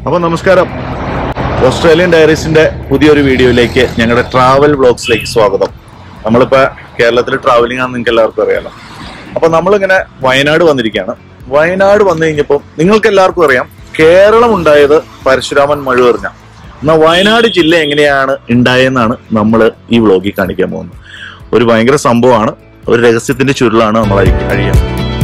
അപ്പൊ നമസ്കാരം ഓസ്ട്രേലിയൻ ഡയറീസിന്റെ പുതിയൊരു വീഡിയോയിലേക്ക് ഞങ്ങളുടെ ട്രാവൽ വ്ളോഗ്സിലേക്ക് സ്വാഗതം നമ്മളിപ്പോ കേരളത്തിൽ ട്രാവലിംഗ് ആണെന്ന് നിങ്ങൾക്ക് എല്ലാവർക്കും അറിയാലോ അപ്പൊ നമ്മളിങ്ങനെ വയനാട് വന്നിരിക്കുകയാണ് വയനാട് വന്നു കഴിഞ്ഞപ്പോൾ നിങ്ങൾക്ക് എല്ലാവർക്കും അറിയാം കേരളം ഉണ്ടായത് പരശുരാമൻ മഴുവെറിഞ്ഞ എന്നാൽ വയനാട് ജില്ല എങ്ങനെയാണ് ഉണ്ടായെന്നാണ് നമ്മൾ ഈ വ്ളോഗിൽ കാണിക്കാൻ പോകുന്നത് ഒരു ഭയങ്കര സംഭവമാണ് ഒരു രഹസ്യത്തിന്റെ ചുരുളാണ് നമ്മൾ അഴി- അഴിയുന്നത്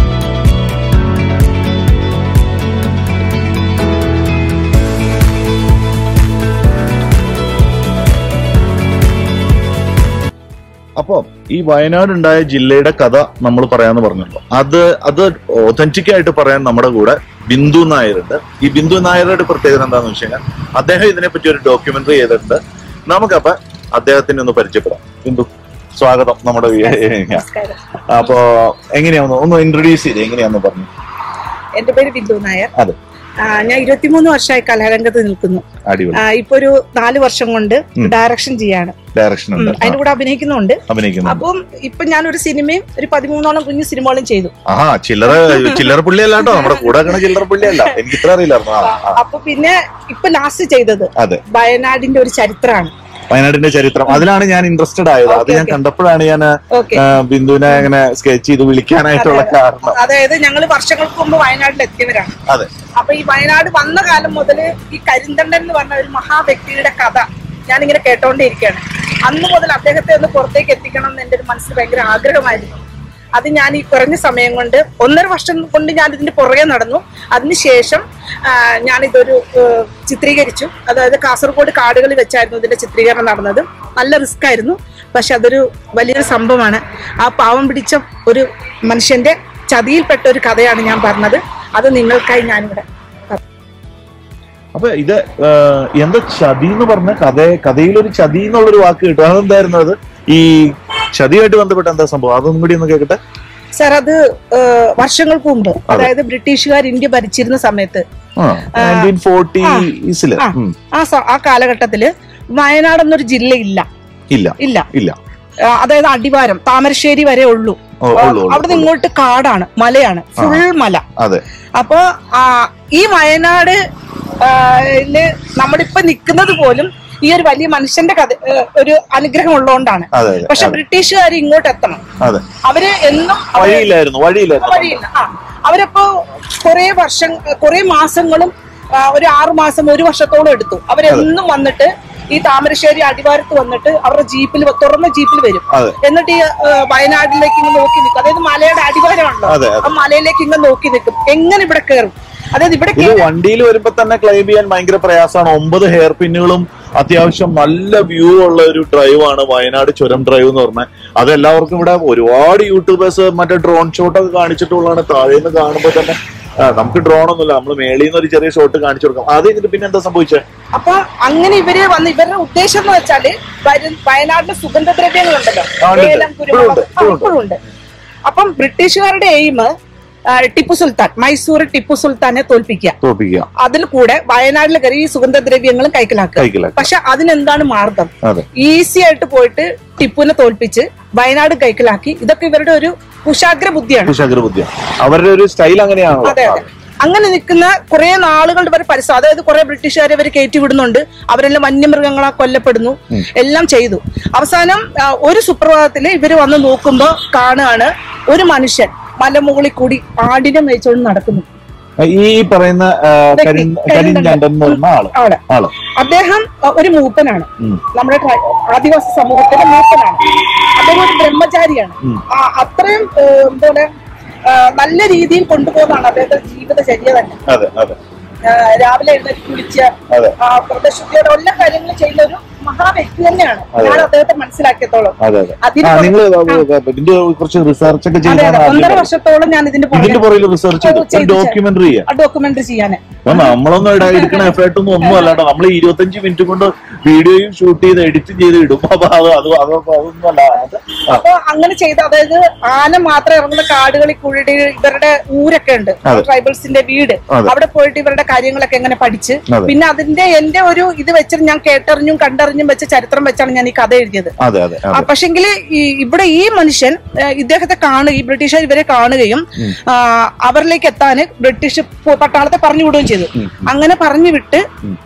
അപ്പോ ഈ വയനാട് ഉണ്ടായ ജില്ലയുടെ കഥ നമ്മൾ പറയാന്ന് പറഞ്ഞല്ലോ അത് അത് ഒതന്റിക് ആയിട്ട് പറയാൻ നമ്മുടെ കൂടെ ബിന്ദു നായരുണ്ട് ഈ ബിന്ദു നായരുടെ പ്രത്യേകത എന്താണെന്ന് വെച്ച് കഴിഞ്ഞാൽ അദ്ദേഹം ഇതിനെപ്പറ്റി ഒരു ഡോക്യുമെന്ററി ചെയ്തിട്ടുണ്ട് നമുക്കപ്പൊ അദ്ദേഹത്തിനെ ഒന്ന് പരിചയപ്പെടാം ബിന്ദു സ്വാഗതം നമ്മുടെ വി- നമസ്കാരം അപ്പോ എങ്ങനെയാന്ന് ഒന്ന് ഇൻട്രൊഡ്യൂസ് ചെയ്ത് എങ്ങനെയാന്ന് പറഞ്ഞു എന്റെ പേര് ബിന്ദു നായർ അതെ. ആ, ഞാൻ ഇരുപത്തിമൂന്ന് വർഷമായി കലാരംഗത്ത് നിൽക്കുന്നു അടിപൊളി ആ, ഇപ്പൊ ഒരു നാല് വർഷം കൊണ്ട് ഉം. ഡയറക്ഷൻ ചെയ്യാണ് ഡയറക്ഷൻ ഉം, ഉണ്ട് അതിന്റെ കൂടെ അഭിനയിക്കുന്നുണ്ട് അഭിനയിക്കുന്നു അപ്പം ഇപ്പൊ ഞാൻ ഒരു സിനിമയും ഒരു പതിമൂന്നോളം കുഞ്ഞു സിനിമകളും ചെയ്തു ആഹാ ചില്ലറ ചില്ലറ പുള്ളിയല്ല കേട്ടോ നമ്മുടെ കൂടെ നിൽക്കണ ചില്ലറ പുള്ളിയല്ല എനിക്ക് ഇത്ര അറിയില്ലായിരുന്നു ആ, ആ, അപ്പൊ പിന്നെ ഇപ്പൊ ലാസ്റ്റ് ചെയ്തത് അതെ വയനാടിന്റെ ഒരു ചരിത്രമാണ് വയനാടിന്റെ ചരിത്രം അതിലാണ് ഞാൻ ഇൻട്രസ്റ്റഡ് ആയത് അത് Okay, ഞാൻ okay. കണ്ടപ്പോഴാണ് ഞാൻ ഓക്കെ ആ, ബിന്ദുവിനെ അങ്ങനെ സ്കെച്ച് ചെയ്ത് വിളിക്കാനായിട്ടുള്ള കാരണം അതായത് ഞങ്ങൾ വർഷങ്ങൾക്ക് മുമ്പ് വയനാട്ടിൽ എത്തിയവരാണ് അതെ അപ്പൊ ഈ വയനാട് വന്ന കാലം മുതൽ ഈ കരിന്തണ്ടൻ എന്ന് പറഞ്ഞ ഒരു മഹാവ്യക്തിയുടെ കഥ ഞാനിങ്ങനെ കേട്ടോണ്ടേയിരിക്കുകയാണ് അന്ന് മുതൽ അദ്ദേഹത്തെ ഒന്ന് പുറത്തേക്ക് എത്തിക്കണം എന്ന് എന്റെ ഒരു മനസ്സിൽ ഭയങ്കര ആഗ്രഹമായിരുന്നു അത് ഞാൻ ഈ കുറഞ്ഞ സമയം കൊണ്ട് ഒന്നര വർഷം കൊണ്ട് ഞാൻ ഇതിന്റെ പുറകെ നടന്നു അതിനുശേഷം ആ, ഞാനിതൊരു ആ, ചിത്രീകരിച്ചു അതായത് കാസർഗോഡ് കാടുകളിൽ വെച്ചായിരുന്നു ഇതിന്റെ ചിത്രീകരണം നടന്നത് നല്ല റിസ്ക് ആയിരുന്നു പക്ഷെ അതൊരു വലിയൊരു സംഭവമാണ് ആ പാവം പിടിച്ച ഒരു മനുഷ്യന്റെ ചതിയിൽപ്പെട്ട ഒരു കഥയാണ് ഞാൻ പറഞ്ഞത് അത് നിങ്ങൾക്കായി ഞാനിവിടെ അപ്പൊ ഇത് ആ, എന്താ ചതി എന്ന് പറഞ്ഞ കഥ കഥയിൽ ഒരു ചതി എന്നുള്ളൊരു വാക്ക് കിട്ടും അതെന്തായിരുന്നു അത് ഈ ചതിയായിട്ട് ബന്ധപ്പെട്ട എന്താ സംഭവം അതൊന്നും കൂടി ഒന്ന് കേൾക്കട്ടെ സാർ അത് ഏഹ്, വർഷങ്ങൾക്ക് മുമ്പ് അതായത് ബ്രിട്ടീഷുകാർ ഇന്ത്യ ഭരിച്ചിരുന്ന സമയത്ത് നയൻറ്റീൻ ഫോർട്ടീസില് ആ. ആ സ- ആ കാലഘട്ടത്തില് വയനാട് എന്നൊരു ജില്ലയില്ല ഇല്ല ഇല്ല ഇല്ല ആ, അതായത് അടിവാരം താമരശ്ശേരി വരെ ഉള്ളൂ ഓ, ഉള്ളു, ഉള്ളു, അവിടെ നിന്ന് ഉള്ളു. ഇങ്ങോട്ട് കാടാണ് മലയാണ് ഫുൾ മല അതെ അപ്പൊ ആ, ഈ വയനാട് ആ, ല് നമ്മളിപ്പോ നിൽക്കുന്നത് പോലും ഈ ഒരു വലിയ മനുഷ്യന്റെ കഥ ഏഹ്, ഒരു അനുഗ്രഹം ഉള്ളതുകൊണ്ടാണ് അതെ അതെ പക്ഷെ ബ്രിട്ടീഷുകാർ ഇങ്ങോട്ട് എത്തണം അതെ അവര് എന്നും അവര് വഴിയില്ലായിരുന്നു വഴിയില്ലായിരുന്നു വഴിയില്ല ആ അവരപ്പോ കുറെ വർഷം കുറെ മാസങ്ങളും ആ, ഒരു ആറു മാസം ഒരു വർഷത്തോളം എടുത്തു അവരെന്നും വന്നിട്ട് ഈ താമരശ്ശേരി അടിവാരത്ത് വന്നിട്ട് അവരുടെ ജീപ്പിൽ തുറന്ന ജീപ്പിൽ വരും അതെ എന്നിട്ട് ഈ ആ, വയനാട്ടിലേക്ക് ഇങ്ങ് നോക്കി നിൽക്കും അതായത് മലയുടെ അടിവാരമാണല്ലോ അതെ അതെ ആ മലയിലേക്ക് ഇങ്ങ് നോക്കി നിൽക്കും എങ്ങനെ ഇവിടെ കയറും അതായത് ഇവിടെ ഇത് വണ്ടിയിൽ വരുമ്പോ തന്നെ ക്ലൈം ചെയ്യാൻ ഭയങ്കര പ്രയാസമാണ് ഒമ്പത് ഹെയർ പിന്നുകളും അത്യാവശ്യം നല്ല വ്യൂ ഉള്ള ഒരു ഡ്രൈവ് ആണ് വയനാട് ചുരം ഡ്രൈവ് എന്ന് പറഞ്ഞാൽ അത് എല്ലാവർക്കും ഇവിടെ ഒരുപാട് യൂട്യൂബേഴ്സ് മറ്റേ ഡ്രോൺ ഷോട്ട് ഒക്കെ കാണിച്ചിട്ടുള്ളതാണ് താഴേന്ന് കാണുമ്പോൾ തന്നെ ആ, നമുക്ക് ഡ്രോൺ ഒന്നുമില്ല നമ്മൾ മേളിൽ നിന്ന് ഒരു ചെറിയ ഷോട്ട് കാണിച്ചു കൊടുക്കാം അത് കഴിഞ്ഞിട്ട് പിന്നെ എന്താ സംഭവിച്ചത് അപ്പൊ അങ്ങനെ ഇവര് വന്ന് ഇവരുടെ ഉദ്ദേശം എന്ന് വെച്ചാല് വരു- വയനാട്ടിലെ സുഗന്ധദ്രവ്യങ്ങളുണ്ടല്ലോ ആ, ഉണ്ട്, ഉണ്ട്. ഏലം കുരുമുളക് ഇപ്പോഴുണ്ട്, ആ, ഇപ്പോഴും ഉണ്ട് അപ്പം ബ്രിട്ടീഷുകാരുടെ എയിം ടിപ്പു സുൽത്താൻ മൈസൂർ ടിപ്പു സുൽത്താനെ തോൽപ്പിക്കുക തോപ്പിക്കുക അതിൽ കൂടെ വയനാട്ടിൽ കയറി ഈ സുഗന്ധദ്രവ്യങ്ങളും കൈക്കലാക്കുക കൈക്കില്ല പക്ഷെ അതിനെന്താണ് മാർഗം അതെ ഈസി ആയിട്ട് പോയിട്ട് ടിപ്പുവിനെ തോൽപ്പിച്ച് വയനാട് കൈക്കലാക്കി ഇതൊക്കെ ഇവരുടെ ഒരു കുശാഗ്ര ബുദ്ധിയാണ് കുശാഗ്ര ബുദ്ധിയ അവരുടെ ഒരു സ്റ്റൈൽ അങ്ങനെയാണല്ലോ അതെ അതെ അങ്ങനെ നിൽക്കുന്ന കുറെ നാളുകളുടെ വരെ പരിസരം അതായത് കുറെ ബ്രിട്ടീഷുകാരെ അവർ കയറ്റി വിടുന്നുണ്ട് അവരെല്ലാം വന്യമൃഗങ്ങളാ കൊല്ലപ്പെടുന്നു ഉം. എല്ലാം ചെയ്തു അവസാനം ആ, ഒരു സുപ്രഭാതത്തില് ഇവര് വന്ന് നോക്കുമ്പോ കാണുകയാണ് ഒരു മനുഷ്യൻ മലമുകളിൽ കൂടി ആടിനെ മേയിച്ചോണ്ട് നടക്കുന്നു ഈ പറയുന്ന ആ, വ്യക്തി, കരിൻ കരിന്തണ്ടൻ. കരിഞ്ചണ്ടൻ എന്ന് പറഞ്ഞ ആള് അവിടെ ആള് അദ്ദേഹം ആ, ഒരു മൂപ്പനാണ് ഉം. നമ്മുടെ ട്രൈ- ആദിവാസി സമൂഹത്തിലെ മൂപ്പനാണ് അദ്ദേഹം ഒരു ബ്രഹ്മചാരിയാണ് ഉം. ആ, അത്രയും ഏ, എന്താ പറയാ ആ, നല്ല രീതിയിൽ കൊണ്ടുപോകുന്നതാണ് അദ്ദേഹത്തെ ജീവിതചര്യ തന്നെ അതെ അതെ ആ, രാവിലെ എഴുന്നേറ്റ് കുളിച്ച് അതെ ആ, വ്രതശുദ്ധിയോടെ എല്ലാ കാര്യങ്ങളും ചെയ്യുന്ന ഒരു മഹാവ്യക്തി തന്നെയാണ് അതെ. ഞാൻ അദ്ദേഹത്തെ മനസ്സിലാക്കിയത്തോളം അതെ അതെ അതിന് ആ പുറ- നിങ്ങൾ ഇതിന്റെ കുറച്ച് റിസർച്ച് ഒക്കെ അതെ അതെ ചെയ്താണ് ഒന്നര വർഷത്തോളം ഞാൻ ഇതിന്റെ ഇതിന്റെ പുറകെ പുറകിൽ റിസർച്ച് അത് ചെയ്തു ചെയ്തു, ഡോക്യുമെന്ററി ചെയ്യാൻ ആ ഡോക്യുമെന്ററി ചെയ്യാന് അപ്പൊ നമ്മളൊന്നും ഇടാ എടുക്കണ എഫേർട്ട് ഒന്നും ഒന്നും അല്ല കേട്ടോ നമ്മൾ ഇരുപത്തഞ്ച് മിനിറ്റ് കൊണ്ട് വീഡിയോയും ഷൂട്ട് ചെയ്ത് എഡിറ്റ് ചെയ്ത് ഇടും അപ്പൊ അത് അത് അത് അതൊന്നും അല്ല അത് ആ, അപ്പൊ അങ്ങനെ ചെയ്ത് അതായത് ആന മാത്രം ഇറങ്ങുന്ന കാടുകളിൽ കൂടി ഇവരുടെ ഊരൊക്കെ ഉണ്ട് അതെ. ട്രൈബൽസിന്റെ വീട് അതെ. അവിടെ പോയിട്ട് ഇവരുടെ കാര്യങ്ങളൊക്കെ എങ്ങനെ പഠിച്ച് അതെ. പിന്നെ അതിന്റെ എന്റെ ഒരു ഇത് വെച്ചിട്ട് ഞാൻ കേട്ടറിഞ്ഞും കണ്ടറിഞ്ഞും അറിഞ്ഞും വെച്ച ചരിത്രം വെച്ചാണ് ഞാൻ ഈ കഥ എഴുതിയത് അതെ അതെ അതെ പക്ഷെങ്കിൽ ഇവിടെ ഈ മനുഷ്യൻ ആ, ഇദ്ദേഹത്തെ കാണുകയും ഈ ബ്രിട്ടീഷുകാർ ഇവരെ കാണുകയും ആ, അവരിലേക്ക് എത്താന് ബ്രിട്ടീഷ് പ- പട്ടാളത്തെ പറഞ്ഞു വിടുകയും ചെയ്തു അങ്ങനെ പറഞ്ഞു വിട്ട്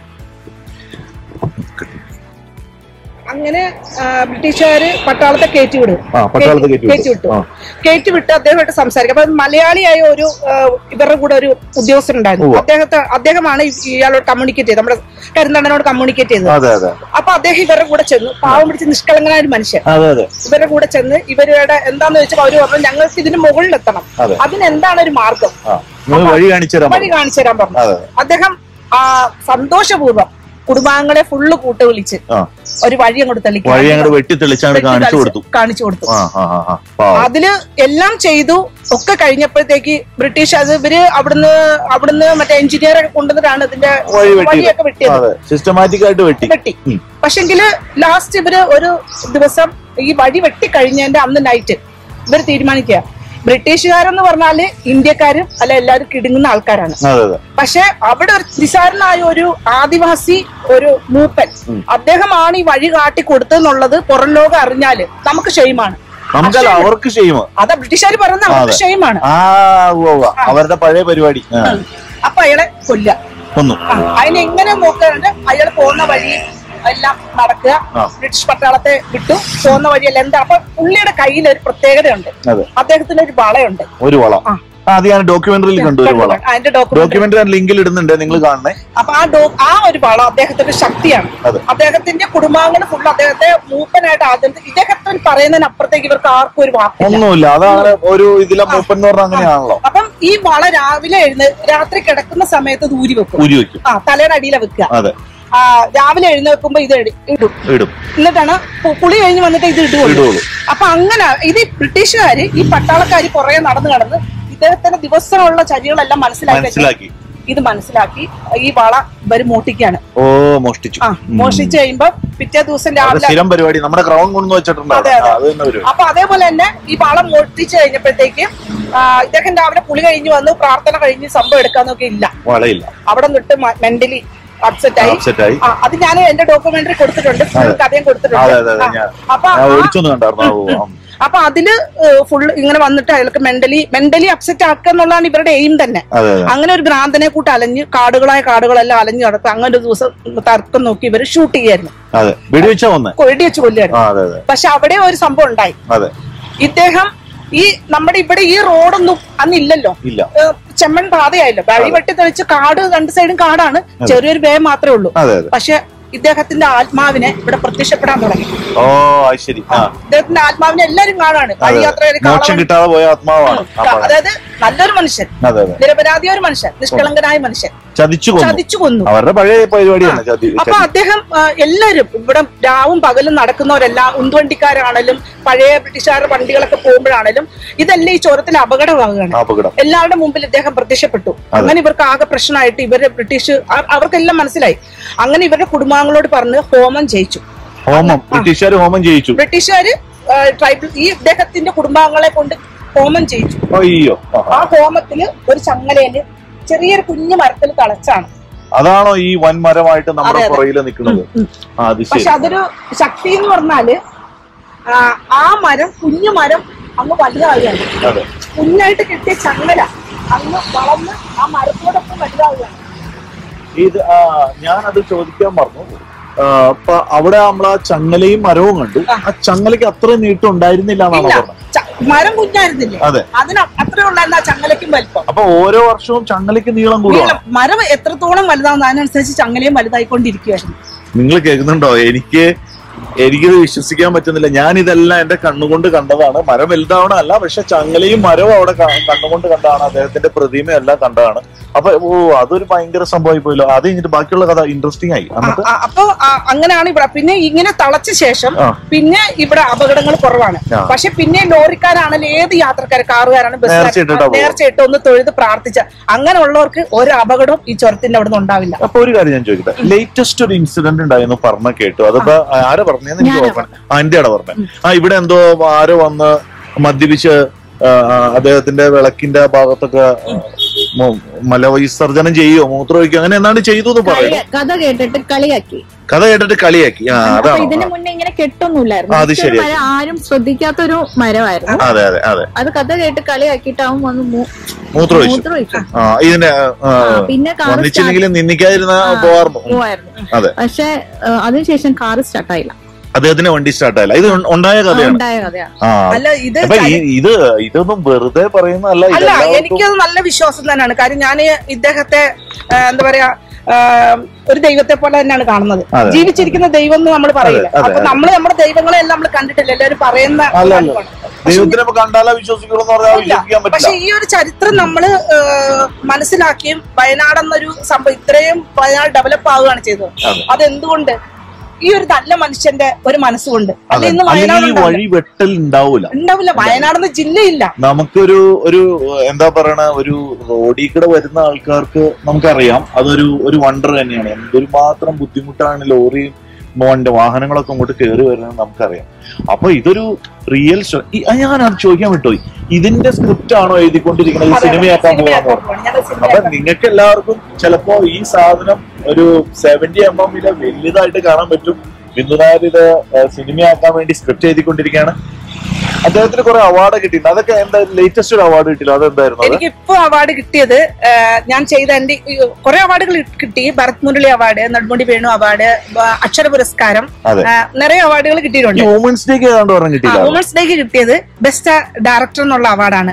അങ്ങനെ ആ, ബ്രിട്ടീഷുകാര് പട്ടാളത്തെ കയറ്റി വിടും ആ, പട്ടാളത്തെ കയറ്റി വിട്ടു. കയറ്റി വിട്ടു ആ. കയറ്റി വിട്ട് അദ്ദേഹമായിട്ട് സംസാരിക്കും അപ്പൊ മലയാളിയായ ഒരു ആ, ഇവരുടെ കൂടെ ഒരു ഉദ്യോഗസ്ഥൻ ഉണ്ടായിരുന്നു ഉവ്വ. അദ്ദേഹത്തെ അദ്ദേഹമാണ് ഈ- ഇയാളോട് കമ്മ്യൂണിക്കേറ്റ് ചെയ്തത് നമ്മുടെ കരിന്തണ്ണനോട് കമ്മ്യൂണിക്കേറ്റ് ചെയ്തത് അതെ അതെ അപ്പൊ അദ്ദേഹം ഇവരുടെ കൂടെ ചെന്നു പാവം പിടിച്ച് നിഷ്കളങ്കനായ ഒരു മനുഷ്യൻ അതെ അതെ ഇവരുടെ കൂടെ ചെന്ന് ഇവരുടെ എന്താന്ന് വെച്ചാൽ അവര് പറഞ്ഞു ഞങ്ങൾക്ക് ഇതിന് മുകളിലെത്തണം അതെ. അതിനെന്താണ് ഒരു മാർഗം ആ നിങ്ങൾ വഴി കാണിച്ചു തരാൻ വഴി കാണിച്ചു തരാൻ പറഞ്ഞു അതെ അദ്ദേഹം ആ സന്തോഷപൂർവ്വം കുടുംബാംഗങ്ങളെ ഫുള്ള് കൂട്ട് വിളിച്ച് ആ ഒരു വഴി അങ്ങോട്ട് തെളിക്കാൻ വഴി അങ്ങോട്ട് വെട്ടി തെളിച്ചാണ് കാണിച്ചു കൊടുത്തു കാണിച്ചു കൊടുത്തു ആ ആ ആ ആ പാവം. അതില് എല്ലാം ചെയ്തു ഒക്കെ കഴിഞ്ഞപ്പോഴത്തേക്ക് ബ്രിട്ടീഷ് അത് ഇവര് അവിടുന്ന് അവിടുന്ന് മറ്റേ എഞ്ചിനീയർ ഒക്കെ കൊണ്ടുവന്നിട്ടാണ് ഇതിന്റെ വഴി വെട്ടി വഴിയൊക്കെ വെട്ടിയത് അതെ സിസ്റ്റമാറ്റിക് ആയിട്ട് വെട്ടി വെട്ടി ഉം. പക്ഷെങ്കില് ലാസ്റ്റ് ഇവര് ഒരു ദിവസം ഈ വഴി വെട്ടി കഴിഞ്ഞതിന്റെ അന്ന് നൈറ്റ് ഇവര് തീരുമാനിക്കുക ബ്രിട്ടീഷുകാരെന്ന് പറഞ്ഞാല് ഇന്ത്യക്കാരും അല്ല എല്ലാവരും കിടുങ്ങുന്ന ആൾക്കാരാണ് അതെ അതെ പക്ഷെ അവിടെ ഒരു നിസാരനായ ഒരു ആദിവാസി ഒരു മൂപ്പൻ അദ്ദേഹമാണ് ഈ വഴി കാട്ടി കൊടുത്തെന്നുള്ളത് പുറം ലോകം അറിഞ്ഞാല് നമുക്ക് ഷെയിമാണ് നമുക്കല്ല അവർക്ക് ചെയ്യുമോ അതാ ബ്രിട്ടീഷുകാർ പറയുന്നത് അവർക്ക് ഷെയിമാണ് ആ ഉവ്വ് ഉവ്വ്. അവരുടെ പഴയ പരിപാടി ആ, അപ്പൊ അയാളെ കൊല്ല കൊന്നു അതിനെ എങ്ങനെ നോക്കാറുണ്ട് അയാൾ പോകുന്ന വഴി എല്ലാം നടക്കുക ആ. ബ്രിട്ടീഷ് പട്ടാളത്തെ വിട്ടു പോകുന്ന വഴിയെല്ലാം എന്താ അപ്പൊ പുള്ളിയുടെ കയ്യിൽ ഒരു പ്രത്യേകതയുണ്ട് അതെ അദ്ദേഹത്തിന് ഒരു വളയുണ്ട് ഒരു വള ആ. ആ, അത് ഞാൻ ഡോക്യുമെന്ററിയിൽ കണ്ടു ഒരു വള അതിന്റെ ഡോക്യുമെന്റ് ഡോക്യുമെന്ററി ഞാൻ ലിങ്കിൽ ഇടുന്നുണ്ട് നിങ്ങൾ കാണണേ അപ്പൊ ആ ഡോ ആ ഒരു വളം അദ്ദേഹത്തിന്റെ ശക്തിയാണ് അതെ. അദ്ദേഹത്തിന്റെ കുടുംബാംഗങ്ങൾ ഫുൾ അദ്ദേഹത്തെ മൂപ്പനായിട്ട് ആദ്യം ഇദ്ദേഹത്തിന് പറയുന്നതിനപ്പുറത്തേക്ക് ഇവർക്ക് ആർക്കും ഒരു വാക്കില്ല ഒന്നുമില്ല അതാണ് ഒരു ഇതിലെ മൂപ്പൻ എന്ന് പറഞ്ഞാൽ അങ്ങനെയാണല്ലോ അപ്പം ഈ വള രാവിലെ എഴുന്ന രാത്രി കിടക്കുന്ന സമയത്ത് ഇത് ഊരി വെക്കും ഊരി വെക്കും ആ തലയുടെ അടിയിലെ വെക്കുക അതെ ആ, രാവിലെ എഴുന്നേൽക്കുമ്പോ ഇത് എടി- ഇടും ഇടും എന്നിട്ടാണ് പു- പുളി കഴിഞ്ഞ് വന്നിട്ട് ഇത് ഇടുകയുള്ളൂ ഇടുള്ളൂ അപ്പൊ അങ്ങനെ ഇത് ഈ ബ്രിട്ടീഷുകാര് ഈ പട്ടാളക്കാര് പുറകെ നടന്നു നടന്ന് ഇദ്ദേഹത്തിന്റെ ദിവസമുള്ള ചരികളെല്ലാം മനസ്സിലാക്കി മനസ്സിലാക്കി ഇത് മനസ്സിലാക്കി ഈ വള ഇവര് മോട്ടിക്കാണ് ഓ മോഷ്ടിച്ചു ആ മോഷ്ടിച്ചു കഴിയുമ്പോ പിറ്റേ ദിവസം അത് രാവിലെ സ്ഥിരം പരിപാടി നമ്മുടെ ഗ്രൗണ്ട് കൊണ്ടു വെച്ചിട്ടുണ്ട് അവിടെ. അതെ, അതെ. ആ, അത് തന്നെ പരിപാടി അപ്പൊ അതേപോലെ തന്നെ ഈ വളം മോഷ്ടിച്ചു കഴിഞ്ഞപ്പോഴത്തേക്ക് ആ, ഇദ്ദേഹം രാവിലെ പുളി കഴിഞ്ഞ് വന്ന് പ്രാർത്ഥന കഴിഞ്ഞ് സംഭവം എടുക്കാന്നൊക്കെ ഇല്ല വളയില്ല അവിടെ നിന്നിട്ട് മെന്റലി അപ്സെറ്റ് ആയി അപ്സെറ്റ് ആയി ആ, അത് ഞാൻ എന്റെ ഡോക്യുമെന്ററി കൊടുത്തിട്ടുണ്ട് ഫുൾ കഥയും കൊടുത്തിട്ടുണ്ട് അതെ അതെ അതെ ആ, ഞാൻ അപ്പൊ ഞാൻ ആ- ഓടിച്ചൊന്നും കണ്ടായിരുന്നു ആ, ഓ, ആ. അപ്പൊ അതില് ഫുൾ ഇങ്ങനെ വന്നിട്ട് അയാൾക്ക് മെന്റലി മെന്റലി അപ്സെറ്റ് ആക്കുക എന്നുള്ളതാണ് ഇവരുടെ എയിം തന്നെ അതെ അതെ അങ്ങനെ ഒരു ഭ്രാന്തനെ കൂട്ട് അലഞ്ഞ് കാടുകളായ കാടുകളെല്ലാം അലഞ്ഞു നടക്കുക അങ്ങനെ ഒരു ദിവസം തർക്കം നോക്കി ഇവര് ഷൂട്ട് ചെയ്യായിരുന്നു അതെ വെടിവെച്ച ഒന്ന് കൊഴി വെച്ച് കൊല്ലുമായിരുന്നു ആ അതെ അതെ പക്ഷെ അവിടെ ഒരു സംഭവം ഉണ്ടായി അതെ ഇദ്ദേഹം ഈ നമ്മുടെ ഇവിടെ ഈ റോഡൊന്നും അന്നില്ലല്ലോ ഇല്ല ഏഹ് ചെമ്മൺ പാതയായല്ലോ വഴി വെട്ടി തെളിച്ച് കാട് രണ്ട് സൈഡും കാടാണ് ചെറിയൊരു വേ മാത്രമേ ഉള്ളൂ അതെ അതെ പക്ഷെ ഇദ്ദേഹത്തിന്റെ ആത്മാവിനെ ഇവിടെ പ്രത്യക്ഷപ്പെടാൻ തുടങ്ങി ഓ അത് ശരി ആ ഇദ്ദേഹത്തിന്റെ ആത്മാവിനെ എല്ലാരും കാണാണ് അതെ വഴിയാത്രയിൽ മോക്ഷം കിട്ടാതെ പോയ ആത്മാവാണ് ആ പഴം. അതായത് നല്ലൊരു മനുഷ്യൻ അതെ അതെ നിരപരാധിയായ ഒരു മനുഷ്യൻ നിഷ്കളങ്കനായ മനുഷ്യൻ ചതിച്ചു കൊന്നു ചതിച്ചു കൊന്നു അവരുടെ പഴയ പരിപാടിയാണ് ചതി അപ്പൊ അദ്ദേഹം ആ, എല്ലാവരും ഇവിടെ രാവും പകലും നടക്കുന്നവരെല്ലാം ഉന്തുവണ്ടിക്കാരാണേലും പഴയ ബ്രിട്ടീഷുകാരുടെ വണ്ടികളൊക്കെ പോകുമ്പോഴാണേലും ഇതെല്ലാം ഈ ചോരത്തിൽ അപകടമാകുകയാണ് അപകടം എല്ലാവരുടെ മുമ്പിൽ ഇദ്ദേഹം പ്രത്യക്ഷപ്പെട്ടു അങ്ങനെ ഇവർക്ക് ആകെ പ്രശ്നമായിട്ട് ഇവരെ ബ്രിട്ടീഷ് ആ- അവർക്കെല്ലാം മനസ്സിലായി അങ്ങനെ ഇവരുടെ കുടുംബാംഗങ്ങളോട് പറഞ്ഞ് ഹോമം ജയിച്ചു ഹോമം ബ്രിട്ടീഷുകാർ ഹോമം ചെയ്യിച്ചു ബ്രിട്ടീഷുകാര് ആ, ട്രൈബൽ ഈ ഇദ്ദേഹത്തിന്റെ കുടുംബാംഗങ്ങളെ കൊണ്ട് ഹോമം ചെയ്യിച്ചു അയ്യോ ആ. ആ ഹോമത്തില് ഒരു ചങ്ങലയില് ചെറിയൊരു കുഞ്ഞു മരത്തിൽ തളച്ചാണ് അതാണോ ഈ വൻമരമായിട്ട് നമ്മുടെ അതെ, അതെ. പുറകില് നിൽക്കുന്നത് ആ അത് ശരി പക്ഷെ അതൊരു ശക്തി എന്ന് പറഞ്ഞാല് ആ, ആ മരം കുഞ്ഞു മരം അങ്ങ് വലുതാവുകയാണ് അതെ കുഞ്ഞായിട്ട് കിട്ടിയ ചങ്ങല അങ്ങ് വളർന്ന് ആ മരത്തോടൊപ്പം വലുതാവുകയാണ് ഇത് ആ, ഞാനത് ചോദിക്കാൻ പറഞ്ഞു ആ, അപ്പൊ അവിടെ നമ്മൾ ആ ചങ്ങലയും മരവും കണ്ടു ആ ചങ്ങലയ്ക്ക് അത്ര നീട്ടം ഉണ്ടായിരുന്നില്ല എന്നാണ് ഇല്ല പറഞ്ഞത് ച- മരം കുഞ്ഞായിരുന്നില്ലേ അതെ അതിന് അത്രേ ഉള്ളായിരുന്നു ആ ചങ്ങലയ്ക്കും വലിപ്പം അപ്പൊ ഓരോ വർഷവും ചങ്ങലയ്ക്ക് നീളം കൂടുകയാണ് നീളം മരം എത്രത്തോളം വലുതാവുന്ന അതിനനുസരിച്ച് ചങ്ങലയും വലുതായിക്കൊണ്ടിരിക്കുകയായിരുന്നു നിങ്ങൾ കേൾക്കുന്നുണ്ടോ എനിക്ക് എനിക്കിത് വിശ്വസിക്കാൻ പറ്റുന്നില്ല ഞാൻ ഇതെല്ലാം എന്റെ കണ്ണുകൊണ്ട് കണ്ടതാണ് മരം വലുതാവണമല്ല പക്ഷെ ചങ്ങലയും മരവും അവിടെ ക- കണ്ണുകൊണ്ട് കണ്ടതാണ് അദ്ദേഹത്തിന്റെ പ്രതിമയും എല്ലാം കണ്ടതാണ് അപ്പൊ ഓ അതൊരു ഭയങ്കര സംഭവമായി പോയല്ലോ അത് കഴിഞ്ഞിട്ട് ബാക്കിയുള്ള കഥ ഇൻട്രസ്റ്റിംഗ് ആയി ആ, എന്നിട്ട് ആ, അപ്പൊ ആ, അങ്ങനെയാണ് ഇവിടെ പിന്നെ ഇങ്ങനെ തളച്ച ശേഷം ആ. പിന്നെ ഇവിടെ അപകടങ്ങൾ കുറവാണ് ആ. പക്ഷെ പിന്നെ ലോറിക്കാരാണെങ്കിലും ഏത് യാത്രക്കാർ കാറുകാരാണ് നേർച്ചയിട്ടിട്ടാ പോകുക. നേർച്ചയിട്ട് ഒന്ന് തൊഴുത് പ്രാർത്ഥിച്ച അങ്ങനെയുള്ളവർക്ക് ഒരു അപകടവും ഈ ചുരത്തിന്റെ അവിടെ നിന്ന് ഉണ്ടാവില്ല അപ്പൊ ഒരു കാര്യം ഞാൻ ചോദിക്കട്ടെ ലേറ്റസ്റ്റ് ഒരു ഇൻസിഡന്റ് ഉണ്ടായിരുന്നു പറഞ്ഞ കേട്ടു അതിപ്പോ ആരാ പറഞ്ഞതെന്ന് എനിക്ക് ഞാനാ ഓർമ്മ ആന്റിയാണ് പറഞ്ഞത് ആ ഇവിടെ എന്തോ ആരോ വന്ന് മദ്യപിച്ച് ആ, ആ, അദ്ദേഹത്തിന്റെ വിളക്കിന്റെ ഭാഗത്തൊക്കെ മു- മലവിസർജനം ചെയ്യോ മൂത്രമൊഴിക്കോ അങ്ങനെ എന്നാണ്ട് ചെയ്തു എന്ന് പറയും കളി- കഥ കേട്ടിട്ട് കളിയാക്കി കഥ കേട്ടിട്ട് കളിയാക്കി ആ അപ്പൊ അതാണ് ഇതിന് മുന്നേ ഇങ്ങനെ കെട്ടൊന്നുമില്ലായിരുന്നു ആ, അത് മറ്റൊരു ശരിയാ. മരം ആരും ശ്രദ്ധിക്കാത്തൊരു മരമായിരുന്നു അതെ അതെ അതെ അത് കഥ കേട്ട് കളിയാക്കിയിട്ട് അവൻ വന്ന് മൂ- മൂത്രമൊഴിച്ചു മൂത്രമൊഴിച്ചു ആ ഇതിന്റെ ആ, ആ, പിന്നെ കാറ് സ്റ്റാർട്ട് ഒന്നിച്ചില്ലെങ്കിലും നിന്ദിക്കാതിരുന്ന പോവാറുന്നു പോവായിരുന്നു അതെ. പക്ഷെ അതിനുശേഷം കാറ് സ്റ്റാർട്ടായില്ല അദ്ദേഹത്തിന് വണ്ടി സ്റ്റാർട്ടായില്ല ഇത് ഉൺ- ഉണ്ടായ കഥയാണ് ഉണ്ടായ കഥയാണ് ആ അല്ല ഇത് അപ്പൊ ഈ- ഇത് ഇതൊന്നും വെറുതെ പറയുന്നതല്ല അല്ല ഇതെല്ലാവർക്കും എനിക്കത് നല്ല വിശ്വാസം തന്നെയാണ് കാര്യം ഞാൻ ഇദ്ദേഹത്തെ ആ, എന്താ പറയാ ആ, ഒരു ദൈവത്തെ പോലെ തന്നെയാണ് കാണുന്നത് അതെ. ജീവിച്ചിരിക്കുന്ന ദൈവം എന്ന് നമ്മൾ പറയില്ല അതെ, അതെ, അപ്പൊ നമ്മള് നമ്മുടെ ദൈവങ്ങളെ എല്ലാം നമ്മൾ കണ്ടിട്ടില്ല എല്ലാവരും പറയുന്ന അല്ല, അല്ല. കാര്യമാണ്. ദൈവത്തിനെ ഇപ്പൊ കണ്ടാലാ വിശ്വസിക്കുള്ളൂ എന്ന് പറഞ്ഞാൽ ഇല്ല. വിശ്വസിക്കാൻ പക്ഷെ പറ്റില്ല ഈ ഒരു ചരിത്രം നമ്മള് ആ, മനസ്സിലാക്കിയും വയനാട് എന്നൊരു സംഭവം ഇത്രയും വയനാട് ഡെവലപ്പ് ആവുകയാണ് ചെയ്തത് അതെ. അതെന്തുകൊണ്ട് ഈ ഒരു നല്ല മനുഷ്യന്റെ ഒരു മനസ്സുകൊണ്ട് അല്ല അതെ. ഇന്ന് വയനാട് അല്ലെങ്കിൽ ഈ ഉണ്ടാവില്ല. വഴി വെട്ടൽ ഉണ്ടാവൂല ഉണ്ടാവില്ല വയനാടെന്ന ജില്ലയില്ല നമുക്കൊരു ഒരു എന്താ പറയണ ഒരു റോഡിൽ കൂടെ വരുന്ന ആൾക്കാർക്ക് നമുക്കറിയാം അതൊരു ഒരു വണ്ടർ തന്നെയാണ് എന്തൊരു മാത്രം ബുദ്ധിമുട്ടാണ് ലോറിയും മോന്റെ വാഹനങ്ങളൊക്കെ അങ്ങോട്ട് കയറി വരുന്നത് നമുക്കറിയാം അപ്പൊ ഇതൊരു റിയൽ ഞാൻ അത് ചോദിക്കാൻ വിട്ടുപോയി ഇതിന്റെ സ്ക്രിപ്റ്റ് ആണോ എഴുതിക്കൊണ്ടിരിക്കുന്നത് ഈ അതെ, അതെ. സിനിമയാക്കാൻ സിനിമയാക്കാൻ പോകാൻ പോവാണ്. ഞാനത് അപ്പൊ സിനിമയാക്കാൻ നിങ്ങൾക്ക് എല്ലാവർക്കും ചിലപ്പോ ഈ സാധനം ഒരു സെവന്റി എം എമ്മിലെ വലുതായിട്ട് കാണാൻ പറ്റും ബിന്ദുനായർ ഇത് ഏഹ്, സിനിമയാക്കാൻ വേണ്ടി സ്ക്രിപ്റ്റ് എഴുതിക്കൊണ്ടിരിക്കുകയാണ് അദ്ദേഹത്തിന് കുറെ അവാർഡ് കിട്ടിയിട്ടുണ്ട് അതൊക്കെ എന്താ ലേറ്റസ്റ്റ് ഒരു അവാർഡ് കിട്ടിയില്ല അതെന്തായിരുന്നു അത് എനിക്ക് ഇപ്പൊ അവാർഡ് കിട്ടിയത് ആ, ഞാൻ ചെയ്ത എന്റെ കുറെ അവാർഡുകൾ കിട്ടി ഭരത് മുരളി അവാർഡ് നെടുമുടി വേണു അവാർഡ് ബ- അക്ഷര പുരസ്കാരം അതെ. ആ, നിറയെ അവാർഡുകൾ ഈ കിട്ടിയിട്ടുണ്ട് വുമൻസ് ഡേക്ക് ഏതാണ്ട് പറഞ്ഞ കിട്ടിയില്ല വുമൻസ് ഡേക്ക് കിട്ടിയത് ബെസ്റ്റ് ഡയറക്ടർ എന്നുള്ള അവാർഡാണ്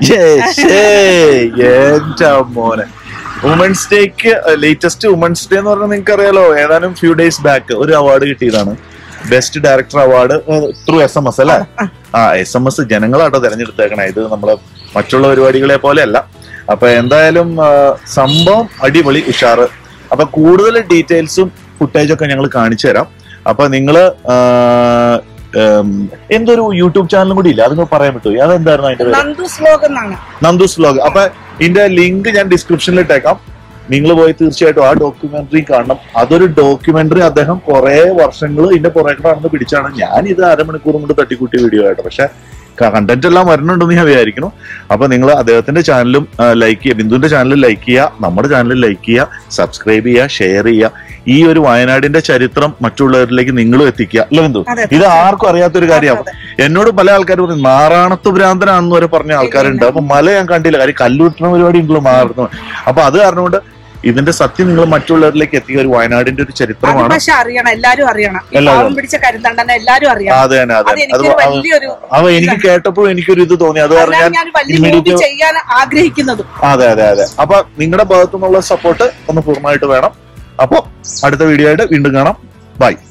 എന്റെ മോനെ വുമൻസ് ഡേക്ക് ലേറ്റസ്റ്റ് വുമൻസ് ഡേ എന്ന് പറഞ്ഞാൽ നിങ്ങൾക്ക് അറിയാലോ ഏതാനും ഫ്യൂ ഡേയ്സ് ബാക്ക് ഒരു അവാർഡ് കിട്ടിയതാണ് best director award through S M S അല്ലേ ആ എസ് എം എസ് ജനങ്ങളാട്ടോ തെരഞ്ഞെടുത്തേക്കണേ ഇത് നമ്മള് മറ്റുള്ള പരിപാടികളെ പോലെ അല്ല അപ്പൊ എന്തായാലും ആ, സംഭവം അടിപൊളി ഉഷാറ് അപ്പൊ കൂടുതൽ ഡീറ്റെയിൽസും ഫുട്ടേജ് ഒക്കെ ഞങ്ങൾ കാണിച്ചു തരാം അപ്പൊ നിങ്ങള് ആ, ഉം, എന്തൊരു യൂട്യൂബ് ചാനലും കൂടി ഇല്ല അത് പറയാൻ പറ്റുമോ അതെന്തായിരുന്നു അതിന്റെ പേര് നന്ദു ശ്ലോകം എന്നാണ് നന്ദുസ് വ്ലോഗ് അപ്പൊ ഇതിന്റെ ലിങ്ക് ഞാൻ ഡിസ്ക്രിപ്ഷനിൽ ഇട്ടേക്കാം നിങ്ങൾ പോയി തീർച്ചയായിട്ടും ആ ഡോക്യുമെന്ററി കാണണം അതൊരു ഡോക്യുമെന്ററി അദ്ദേഹം കുറെ വർഷങ്ങൾ ഇതിന്റെ പുറകെ നടന്ന് പിടിച്ചാണ് ഞാൻ ഇത് അരമണിക്കൂർ കൊണ്ട് തട്ടിക്കൂട്ടിയ വീഡിയോ ആയിട്ട് പക്ഷെ കണ്ടന്റ് എല്ലാം വരുന്നുണ്ടെന്ന് ഞാൻ വിചാരിക്കുന്നു അപ്പൊ നിങ്ങൾ അദ്ദേഹത്തിന്റെ ചാനലും ലൈക്ക് ചെയ്യുക ബിന്ദുവിന്റെ ചാനലും ലൈക്ക് ചെയ്യുക നമ്മുടെ ചാനലും ലൈക്ക് ചെയ്യുക സബ്സ്ക്രൈബ് ചെയ്യുക ഷെയർ ചെയ്യുക ഈ ഒരു വയനാടിന്റെ ചരിത്രം മറ്റുള്ളവരിലേക്ക് നിങ്ങളും എത്തിക്കുക അല്ല ബിന്ദു അതെ, ഇത് ആർക്കും അറിയാത്തൊരു കാര്യമാണ് എന്നോട് പല ആൾക്കാർ പറഞ്ഞു മാറാണത്ത് ഭ്രാന്തനാണെന്ന് വരെ പറഞ്ഞ ആൾക്കാരുണ്ട് അപ്പൊ മല ഞാൻ കണ്ടില്ല കാര്യം കല്ലുവിട്ടുന്ന പരിപാടി ഉണ്ടല്ലോ മാറുന്നു അപ്പൊ അത് കാരണം കൊണ്ട് ഇതിന്റെ സത്യം നിങ്ങൾ മറ്റുള്ളവരിലേക്ക് എത്തിയ ഒരു വയനാടിന്റെ ഒരു അത് ചരിത്രമാണ് പക്ഷെ അറിയണം എല്ലാരും അറിയണം ഈ എല്ലാവരും. പാവം പിടിച്ച കരിന്തണ്ടനെ എല്ലാരും അറിയണം അതെ തന്നെ അതെ അത് അത് എനിക്കൊരു അത് വലിയൊരു അവ എനിക്ക് കേട്ടപ്പോഴും എനിക്കൊരു ഇത് തോന്നി അത് കാരണം അതാണ് ഞാൻ ഞാൻ വലിയ മൂവി immediate- ചെയ്യാൻ ആഗ്രഹിക്കുന്നതും അതെ അതെ അതെ അപ്പൊ നിങ്ങളുടെ ഭാഗത്തു നിന്നുള്ള സപ്പോർട്ട് ഒന്ന് പൂർണ്ണമായിട്ട് വേണം അപ്പൊ അടുത്ത വീഡിയോ ആയിട്ട് വീണ്ടും കാണാം ബൈ